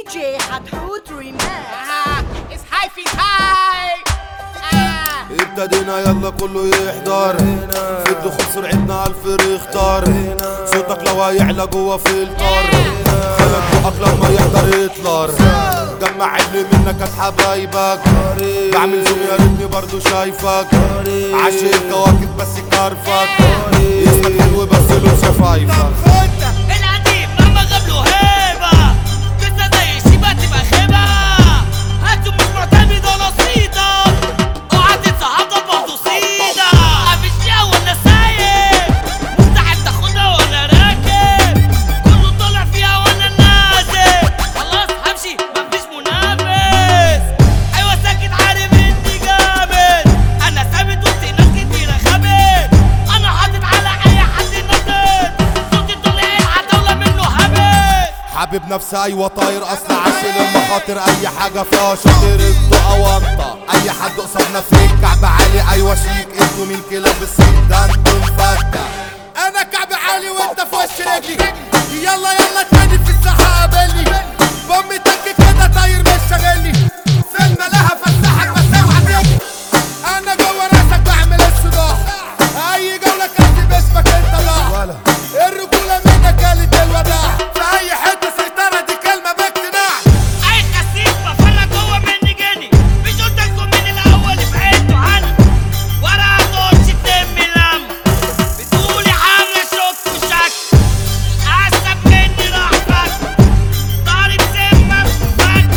جي حتحوت ريماكس آه، it's high في high آه. ابتدينا يلا كله يحضر في الدخول سرعتنا عالفريق اختار صوتك لو هيعلى جوا فلتر خلق بقك لما يحضر هتلر جمع اللي منك هات حبايبك بعمل زوم يا ريتني برضو شايفك عاشق الكواكب بس كارفك اسمك حلو بس له شفايفك القديم مهما غاب له هيبة لسه زي شيبة تبقى خيبة هاتوا مش معتمد ولا صيدة اوعى تنسى هضبة وصيدة مفيش فيها وانا سايق مستعد تاخدها وانا راكب كله طالع فيها وانا نازل خلاص همشي مفيش منافس ايوه ساكت عارف اني جامد انا ثابت وسط ناس كتيرة خابت انا حاطط على اي حد نطت صوتي طلع العتاولة منه هبت حابب نفسي ايوه طاير اصل عاشق المخاطر اي حاجه فيها شاطر انتوا اوانطه اي حد قصادنا فيك كعب عالي ايوه شيك انتوا مين كلاب الصيد ده انتوا مفتة انا كعب عالي وانت في وش رجلي يلا يلا تاني في الساحه قابلني بامي تك كده طاير مش شاغلني فيلم لها فسحك بس اوعى تجري انا جوه راسك بعمل الصداع اي جوله كاتب اسمك انت لا الرجوله منك قالت الوداع في اي حته سيطره دي كلمه باقتناع اي خسيس بفرج جوه مني جاني مش قلت لكم من الاول بعدتوا عني ورا تقولش تم لم بتقولي حاجه شك وشك احسن مني راح فك ضارب سمك فك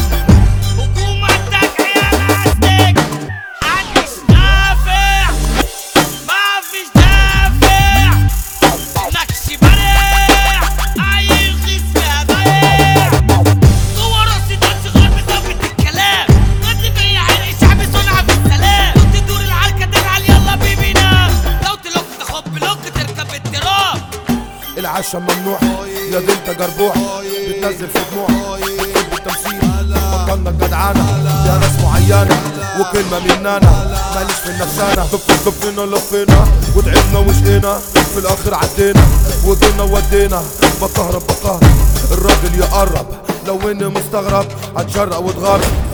حكومتك عيال عزتك محدش نافع مفيش دافع نكش بريح اي رخيص فيها ضايع جوه راسي دانس غير بثبت الكلام غد بيا عرق شعبي صنع في السلام كنت تدور العركه تزعل يلا بيبي نام لو تلوك تاخد بلوك تركب التراب العشا ممنوع يا دي انت جربوع بتنزل في دموع بتحب التمثيل بطلنا جدعانة يا ناس معينة وكلمة مننا ماليش في النفسانة دف دفنا لفينا وتعبنا وشقينا في الاخر عدينا وجينا ودينا بكهرب بكهرب الراجل يقرب لو اني مستغرب هتشرق وتغرب